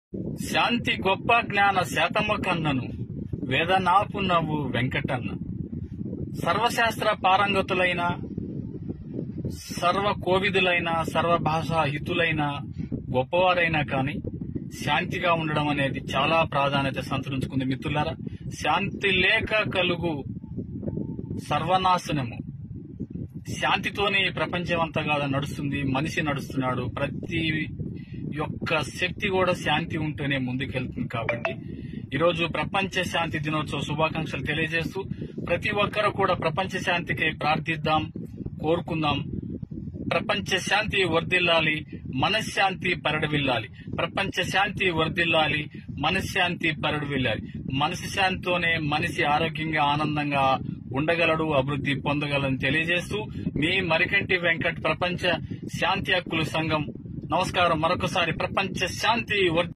శాంతి గొప్ప జ్ఞాన శాతమ్మ కన్నను వేదనాపు నవ్వు వెంకటన్న సర్వశాస్త్ర పారంగతులైన సర్వ కోవిదులైన సర్వ భాషా హితులైన గొప్పవారైనా కాని శాంతిగా ఉండడం అనేది చాలా ప్రాధాన్యత సంతరించుకుంది మిత్రులారా శాంతి లేక కలుగు సర్వనాశనము శాంతితోనే ఈ ప్రపంచం అంతా కాదా నడుస్తుంది మనిషి నడుస్తున్నాడు ప్రతి యొక్క శక్తి కూడా శాంతి ఉంటేనే ముందుకెళ్తుంది కాబట్టి ఈరోజు ప్రపంచ శాంతి దినోత్సవ శుభాకాంక్షలు తెలియజేస్తూ ప్రతి ఒక్కరు కూడా ప్రపంచ శాంతికి ప్రార్థిద్దాం కోరుకుందాం ప్రపంచ శాంతి వర్ధిల్లాలి మనశ్శాంతి పరడవిల్లాలి ప్రపంచ శాంతి వర్ధిల్లాలి మనశ్శాంతి పరడవిల్లాలి మనసు శాంతితోనే మనిషి ఆరోగ్యంగా ఆనందంగా ఉండగలడు అభివృద్ధి పొందగలని తెలియజేస్తూ మీ మరికంటి వెంకట్ ప్రపంచ శాంతి హక్కుల సంఘం నమస్కారం మరొకసారి ప్రపంచ శాంతి వర్ధి